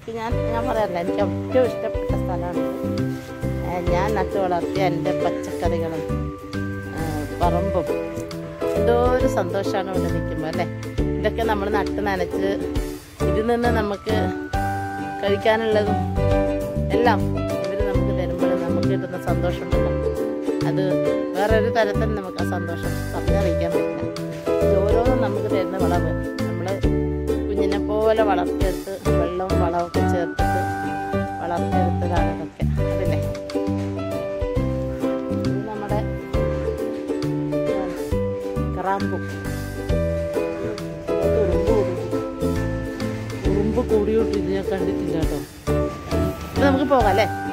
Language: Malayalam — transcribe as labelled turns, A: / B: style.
A: എനിക്ക് ഞാൻ ഞാൻ പറയാറില്ല എനിക്ക് ഏറ്റവും ഇഷ്ടപ്പെട്ട സ്ഥലമാണ് ഞാൻ നട്ടു വളർത്തിയ എൻ്റെ പച്ചക്കറികളും ആ, പറമ്പും എന്തോ ഒരു സന്തോഷമാണ് ഇവിടെ നിൽക്കുമ്പോൾ അല്ലേ ഇതൊക്കെ നമ്മൾ നട്ട് നനച്ച് ഇതിൽ നിന്ന് നമുക്ക് കഴിക്കാനുള്ളതും എല്ലാം ഇവർ നമുക്ക് തരുമ്പോൾ നമുക്ക് കിട്ടുന്ന സന്തോഷമുണ്ടല്ലോ അത് വേറൊരു തരത്തിൽ നമുക്ക് ആ സന്തോഷം പറഞ്ഞറിയിക്കാൻ പറ്റില്ല ഇത് ഓരോന്നും നമുക്ക് തരുന്ന വളവ് നമ്മൾ കുഞ്ഞിനെ പോലെ വളർത്തിയെടുത്ത് വെള്ളവും വളമൊക്കെ ചേർത്തിട്ട് വളർത്തിയെടുത്തതാണ് ഇതൊക്കെ അതല്ലേ ഇത് നമ്മുടെ ആ, കറാമ്പു അത് ഉറുമ്പ് കൂടി ഉറുമ്പ് കൂടിയോട്ട് ഇത് ഞാൻ കണ്ടിട്ടില്ല കേട്ടോ ഇത് നമുക്ക് പോകാം അല്ലേ